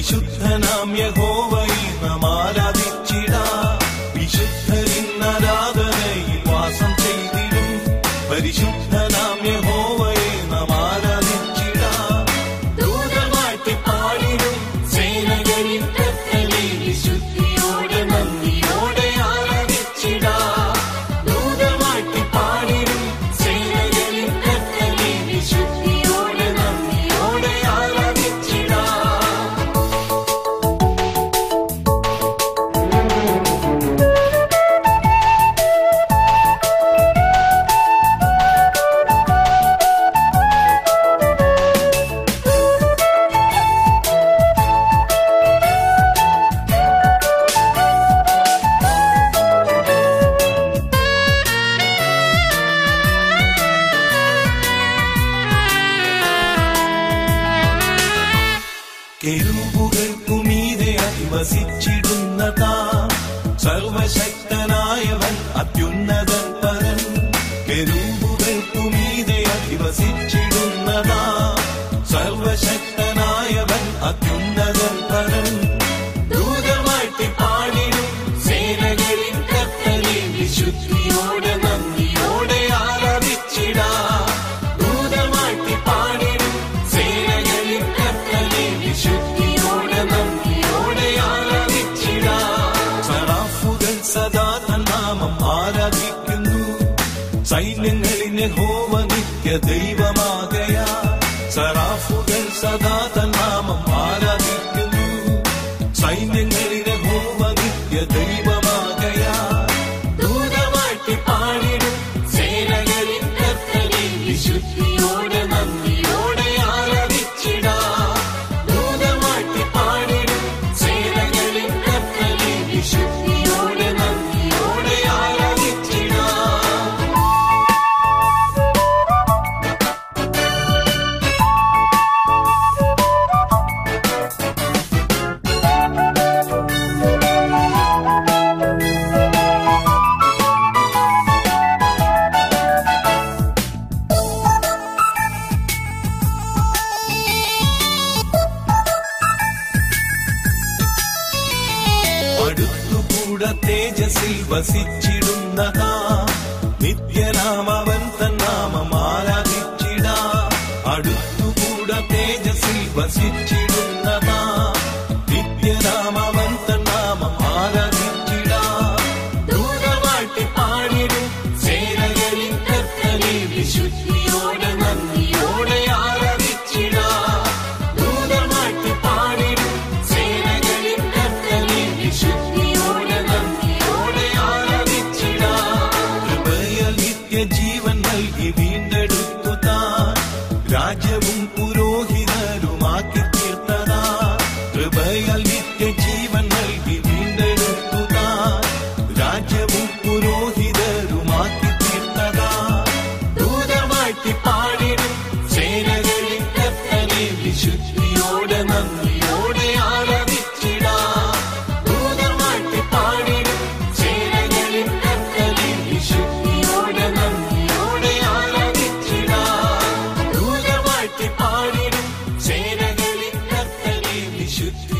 പരിശുദ്ധനാം യഹോവയെ നാം ആരാധിച്ചിടാം വിശുദ്ധരിന്നരാധനയിൽ വാസം ചെയ്തിടും പരിശുദ്ധനാം യഹോവയെ നാം ആരാധിച്ചിടാം ദൂതമാറ്റി പാടിടും സേനകളിൽ കർത്തനെ വിശുദ്ധിയോടെ നന്ദിയോടെ ആരാധിച്ചിടാം ദൂതമാറ്റി പാടിടും സേനകളിൽ കർത്തനെ വിശുദ്ധിയോടെ നന്ദിയോടെ ആരാധിച്ചിടാം കെരൂബുകൾക്കുമീതെ അധിവസിച്ചിടുന്ന താൻ സർവശക്തനായവൻ അത്യുന്നതൻ പരൻ കെരൂബുകൾക്കുമീതെ അധിവസിച്ചിടുന്ന താൻ സർവശക്തനായവൻ അത്യുന്നതൻ പരൻ ദൂതമാറ്റി പാടിടും സേനകളിൽ കർത്തനെ വിശുദ്ധിയോടെ നന്ദിയോടെ ആരാധിച്ചിടാം ദൂതമാറ്റി പാടിടും സേനകളിൽ കർത്തനെ വിശുദ്ധിയോടെ നന്ദിയോടെ ആരാധിച്ചിടാം സറാഫുകൾ സദാ തന്നാമം ആരാധിക്കുന്നു സൈന്യങ്ങളിനെ ഹോവ നിത്യ ദൈവമാകയാ സറാഫുകൾ സദാ തന്നാമം ആരാധിക്കുന്നു സൈന്യങ്ങളിലെ ഹോവ നിത്യ ദൈവമാകയാ ദൂതമാറ്റി പാടിടും സേനകളിൽ കർത്തനെ വിശുദ്ധിയോടെ നന്ദിയോടെ ആരാധിച്ചിടാം ദൂതമാറ്റി പാടിടും സേനകളിൽ കർത്തനെ വിശുദ്ധിയോടെ നന്ദിയോടെ ആരാധിച്ചിടാം അടുത്തുകൂട തേജസ്സിൽ വസിച്ചിടുന്നതാ നിത്യനാമവൻ തന്നാമം ആരാധിച്ചിടാ അടുത്തുകൂട തേജസ്സിൽ വസിച്ചിടുന്നതാ നിത്യനാമവൻ തന്നാമം ആരാധിച്ചിടാ ദൂതമാട്ടി പാടിടും സേനകളിൽ കർത്തനെ വിശുദ്ധിയോടെ നന്ദിയോടെ ആരാധിച്ചിടാ ദൂതമാട്ടി പാടിടും സേനകളിൽ കർത്തനെ വിശുദ്ധിയോടെ നന്ദിയോടെ ആരാധിച്ചിടാ കൃപയാൽ നിത്യജീവൻ നൽകി വീണ്ടെടുത്തു താൻ രാജ്യവും പുരോഹിതരുമാക്കി തീർത്തതാ കൃപയാൽ നിത്യജീവൻ നൽകി വീണ്ടെടുത്തു താൻ രാജ്യവും പുരോഹിതരുമാക്കി തീർത്തതാ ദൂതമാറ്റി പാടിടും സേനകളിൽ കർത്തനെ വിശുദ്ധിയോടെ നന്ദിയോടെ ആരാധിച്ചിടാം ദൂതമാറ്റി പാടിടും സേനകളിൽ കർത്തനെ വിശുദ്ധിയോടെ നന്ദിയോടെ ആരാധിച്ചിടാം ദൂതമാറ്റി പാടിടും സേനകളിൽ കർത്തനെ വിശുദ്ധി